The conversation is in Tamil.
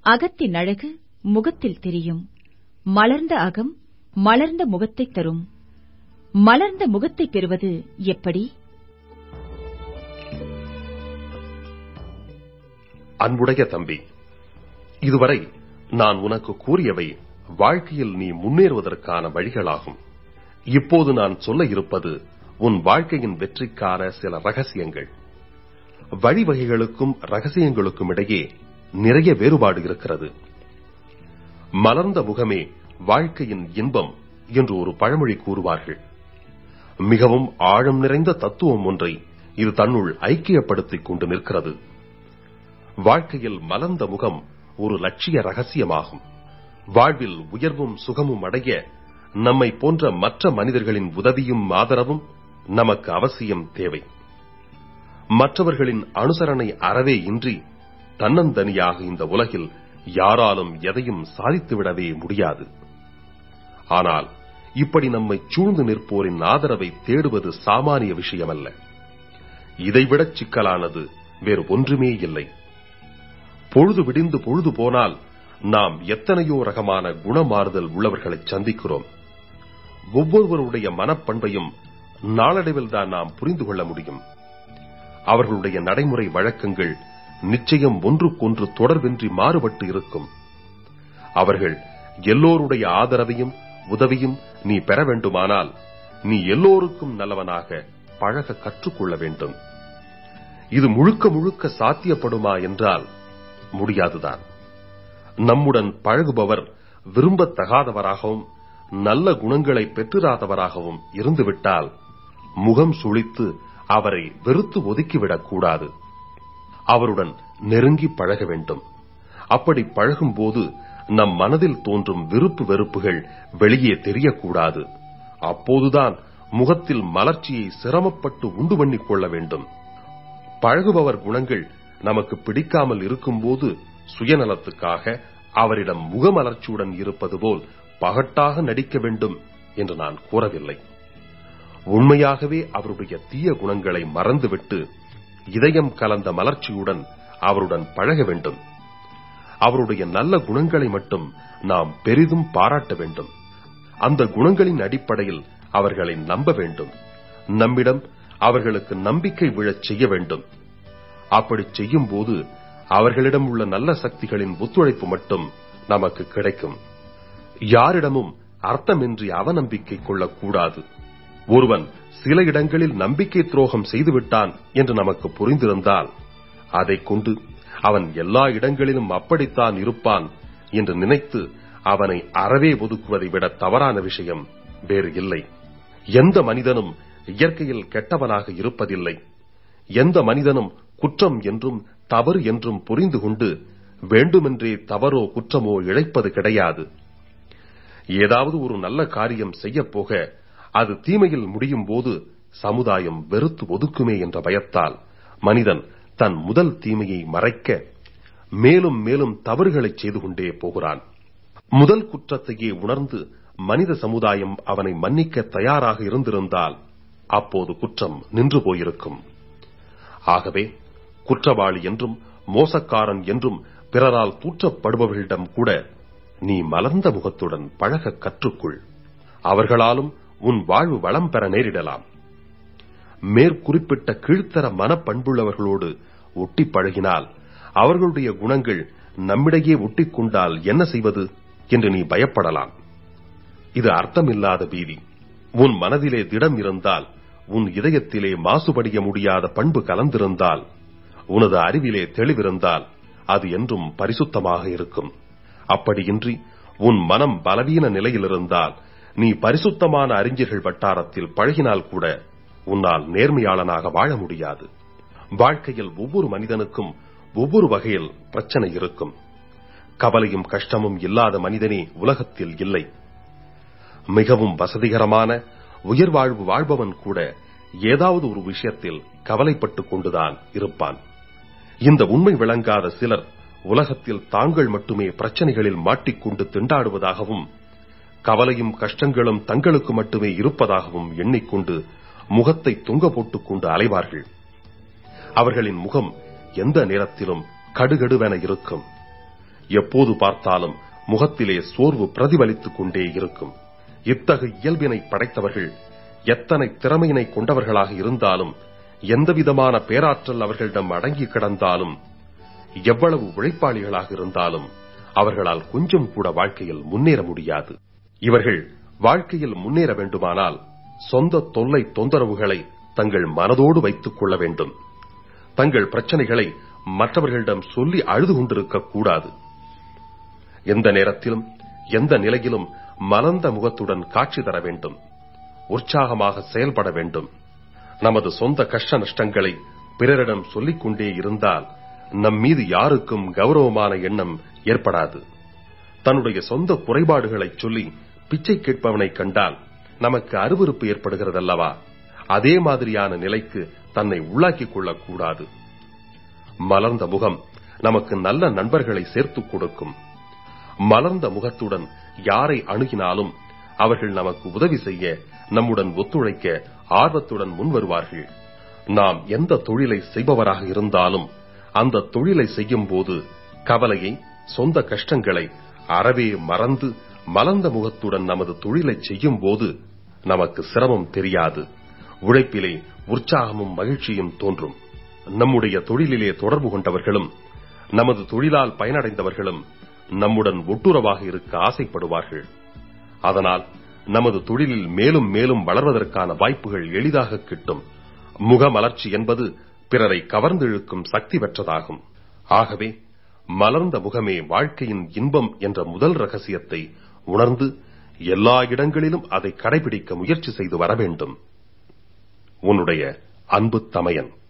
அகத்தின் அழகு முகத்தில் தெரியும் மலர்ந்த அகம் மலர்ந்த முகத்தைத் தரும் மலர்ந்த முகத்தைப் பெறுவது எப்படி அன்புடைய தம்பி இதுவரை நான் உனக்கு கூறியவை வாழ்க்கையில் நீ முன்னேறுவதற்கான வழிகளாகும் இப்போது நான் சொல்ல இருப்பது உன் வாழ்க்கையின் வெற்றிக்கான சில ரகசியங்கள் வழிவகைகளுக்கும் ரகசியங்களுக்கும் இடையே நிறைய வேறுபாடு இருக்கிறது மலர்ந்த முகமே வாழ்க்கையின் இன்பம் என்று ஒரு பழமொழி கூறுவார்கள் மிகவும் ஆழம் நிறைந்த தத்துவம் ஒன்றை இது தன்னுள் ஐக்கியப்படுத்திக் கொண்டு நிற்கிறது வாழ்க்கையில் மலர்ந்த முகம் ஒரு லட்சிய ரகசியமாகும் வாழ்வில் உயர்வும் சுகமும் அடைய நம்மை போன்ற மற்ற மனிதர்களின் உதவியும் ஆதரவும் நமக்கு அவசியம் தேவை மற்றவர்களின் அனுசரணை அறவே இன்றி தன்னந்தனியாக இந்த உலகில் யாராலும் எதையும் சாதித்துவிடவே முடியாது ஆனால் இப்படி நம்மை சூழ்ந்து நிற்போரின் ஆதரவை தேடுவது சாமானிய விஷயமல்ல இதைவிடச் சிக்கலானது வேறு ஒன்றுமே இல்லை பொழுது விடிந்து பொழுது போனால் நாம் எத்தனையோ ரகமான குணமாறுதல் உள்ளவர்களை சந்திக்கிறோம் ஒவ்வொருவருடைய மனப்பண்பையும் நாளடைவில் தான் நாம் புரிந்து கொள்ள முடியும் அவர்களுடைய நடைமுறை வழக்கங்கள் நிச்சயம் ஒன்றுக்கொன்று தொடர்பின்றி மாறுபட்டு இருக்கும் அவர்கள் எல்லோருடைய ஆதரவையும் உதவியும் நீ பெற வேண்டுமானால் நீ எல்லோருக்கும் நல்லவனாக பழக கற்றுக்கொள்ள வேண்டும் இது முழுக்க முழுக்க சாத்தியப்படுமா என்றால் முடியாதுதான் நம்முடன் பழகுபவர் விரும்பத்தகாதவராகவும் நல்ல குணங்களை பெற்றிராதவராகவும் இருந்துவிட்டால் முகம் சுளித்து அவரை வெறுத்து ஒதுக்கிவிடக் கூடாது அவருடன் நெருங்கி பழக வேண்டும் அப்படி பழகும்போது நம் மனதில் தோன்றும் விருப்பு வெறுப்புகள் வெளியே தெரியக்கூடாது அப்போதுதான் முகத்தில் மலர்ச்சியை சிரமப்பட்டு உண்டு பண்ணிக் கொள்ள வேண்டும் பழகுபவர் குணங்கள் நமக்கு பிடிக்காமல் இருக்கும்போது சுயநலத்துக்காக அவரிடம் முகமலர்ச்சியுடன் இருப்பது போல் பகட்டாக நடிக்க வேண்டும் என்று நான் கூறவில்லை உண்மையாகவே அவருடைய தீய குணங்களை மறந்துவிட்டு இதயம் கலந்த மலர்ச்சியுடன் அவருடன் பழக வேண்டும் அவருடைய நல்ல குணங்களை மட்டும் நாம் பெரிதும் பாராட்ட வேண்டும் அந்த குணங்களின் அடிப்படையில் அவர்களை நம்ப வேண்டும் நம்மிடம் அவர்களுக்கு நம்பிக்கை விழச் செய்ய வேண்டும் அப்படி செய்யும் போது அவர்களிடம் உள்ள நல்ல சக்திகளின் ஒத்துழைப்பு மட்டும் நமக்கு கிடைக்கும் யாரிடமும் அர்த்தமின்றி அவநம்பிக்கை கொள்ளக்கூடாது ஒருவன் சில இடங்களில் நம்பிக்கை துரோகம் செய்துவிட்டான் என்று நமக்கு புரிந்திருந்தால் அதைக் கொண்டு அவன் எல்லா இடங்களிலும் அப்படித்தான் இருப்பான் என்று நினைத்து அவனை அறவே ஒதுக்குவதை விட தவறான விஷயம் வேறு இல்லை எந்த மனிதனும் இயற்கையில் கெட்டவனாக இருப்பதில்லை எந்த மனிதனும் குற்றம் என்றும் தவறு என்றும் புரிந்து கொண்டு வேண்டுமென்றே தவறோ குற்றமோ இழைப்பது கிடையாது ஏதாவது ஒரு நல்ல காரியம் செய்யப் போக அது தீமையில் முடியும் போது சமுதாயம் வெறுத்து ஒதுக்குமே என்ற பயத்தால் மனிதன் தன் முதல் தீமையை மறைக்க மேலும் மேலும் தவறுகளை செய்து கொண்டே போகிறான் முதல் குற்றத்தையே உணர்ந்து மனித சமுதாயம் அவனை மன்னிக்க தயாராக இருந்திருந்தால் அப்போது குற்றம் நின்று போயிருக்கும் ஆகவே குற்றவாளி என்றும் மோசக்காரன் என்றும் பிறரால் தூற்றப்படுபவர்களிடம் கூட நீ மலர்ந்த முகத்துடன் பழக கற்றுக்கொள் அவர்களாலும் உன் வாழ்வு வளம் பெற நேரிடலாம் மேற்குறிப்பிட்ட கீழ்த்தர மனப்பண்புள்ளவர்களோடு ஒட்டி பழகினால் அவர்களுடைய குணங்கள் நம்மிடையே ஒட்டிக்கொண்டால் என்ன செய்வது என்று நீ பயப்படலாம் இது அர்த்தமில்லாத பீதி உன் மனதிலே திடம் இருந்தால் உன் இதயத்திலே மாசுபடிய முடியாத பண்பு கலந்திருந்தால் உனது அறிவிலே தெளிவிருந்தால் அது என்றும் பரிசுத்தமாக இருக்கும் அப்படியின்றி உன் மனம் பலவீன நிலையில் இருந்தால் நீ பரிசுத்தமான அறிஞர்கள் வட்டாரத்தில் பழகினால் கூட உன்னால் நேர்மையாளனாக வாழ முடியாது வாழ்க்கையில் ஒவ்வொரு மனிதனுக்கும் ஒவ்வொரு வகையில் பிரச்சனை இருக்கும் கவலையும் கஷ்டமும் இல்லாத மனிதனே உலகத்தில் இல்லை மிகவும் வசதிகரமான உயர்வாழ்வு வாழ்பவன் கூட ஏதாவது ஒரு விஷயத்தில் கவலைப்பட்டுக் கொண்டுதான் இருப்பான் இந்த உண்மை விளங்காத சிலர் உலகத்தில் தாங்கள் மட்டுமே பிரச்சனைகளில் மாட்டிக்கொண்டு திண்டாடுவதாகவும் கவலையும் கஷ்டங்களும் தங்களுக்கு மட்டுமே இருப்பதாகவும் எண்ணிக்கொண்டு முகத்தை தொங்க போட்டுக் கொண்டு அலைவார்கள் அவர்களின் முகம் எந்த நேரத்திலும் கடுகடுவென இருக்கும் எப்போது பார்த்தாலும் முகத்திலே சோர்வு பிரதிபலித்துக் கொண்டே இருக்கும் இத்தகைய இயல்பினை படைத்தவர்கள் எத்தனை திறமையினை கொண்டவர்களாக இருந்தாலும் எந்தவிதமான பேராற்றல் அவர்களிடம் அடங்கி கிடந்தாலும் எவ்வளவு உழைப்பாளிகளாக இருந்தாலும் அவர்களால் கொஞ்சம் கூட வாழ்க்கையில் முன்னேற முடியாது இவர்கள் வாழ்க்கையில் முன்னேற வேண்டுமானால் சொந்த தொல்லை தொந்தரவுகளை தங்கள் மனதோடு வைத்துக் கொள்ள வேண்டும் தங்கள் பிரச்சனைகளை மற்றவர்களிடம் சொல்லி அழுது கொண்டிருக்க கூடாது எந்த நேரத்திலும் எந்த நிலையிலும் மலர்ந்த முகத்துடன் காட்சி தர வேண்டும் உற்சாகமாக செயல்பட வேண்டும் நமது சொந்த கஷ்ட நஷ்டங்களை பிறரிடம் சொல்லிக் கொண்டே இருந்தால் நம் மீது யாருக்கும் கௌரவமான எண்ணம் ஏற்படாது தன்னுடைய சொந்த குறைபாடுகளை சொல்லி பிச்சை கேட்பவனை கண்டால் நமக்கு அருவருப்பு ஏற்படுகிறதல்லவா அதே மாதிரியான நிலைக்கு தன்னை உள்ளாக்கிக் கொள்ளக் கூடாது மலர்ந்த முகம் நமக்கு நல்ல நண்பர்களை சேர்த்துக் கொடுக்கும் மலர்ந்த முகத்துடன் யாரை அணுகினாலும் அவர்கள் நமக்கு உதவி செய்ய நம்முடன் ஒத்துழைக்க ஆர்வத்துடன் முன் வருவார்கள் நாம் எந்த தொழிலை செய்பவராக இருந்தாலும் அந்த தொழிலை செய்யும் போது கவலையை சொந்த கஷ்டங்களை அறவே மறந்து மலர்ந்த முகத்துடன் நமது தொழிலை செய்யும் போது நமக்கு சிரமம் தெரியாது உழைப்பிலே உற்சாகமும் மகிழ்ச்சியும் தோன்றும் நம்முடைய தொழிலிலே தொடர்பு கொண்டவர்களும் நமது தொழிலால் பயனடைந்தவர்களும் நம்முடன் ஒட்டுறவாக இருக்க ஆசைப்படுவார்கள் அதனால் நமது தொழிலில் மேலும் மேலும் வளர்வதற்கான வாய்ப்புகள் எளிதாக கிட்டும் முகமலர்ச்சி என்பது பிறரை கவர்ந்திழுக்கும் சக்தி பெற்றதாகும் ஆகவே மலர்ந்த முகமே வாழ்க்கையின் இன்பம் என்ற முதல் ரகசியத்தை உணர்ந்து எல்லா இடங்களிலும் அதை கடைபிடிக்க முயற்சி செய்து வர வேண்டும் உன்னுடைய அன்பு தமையன்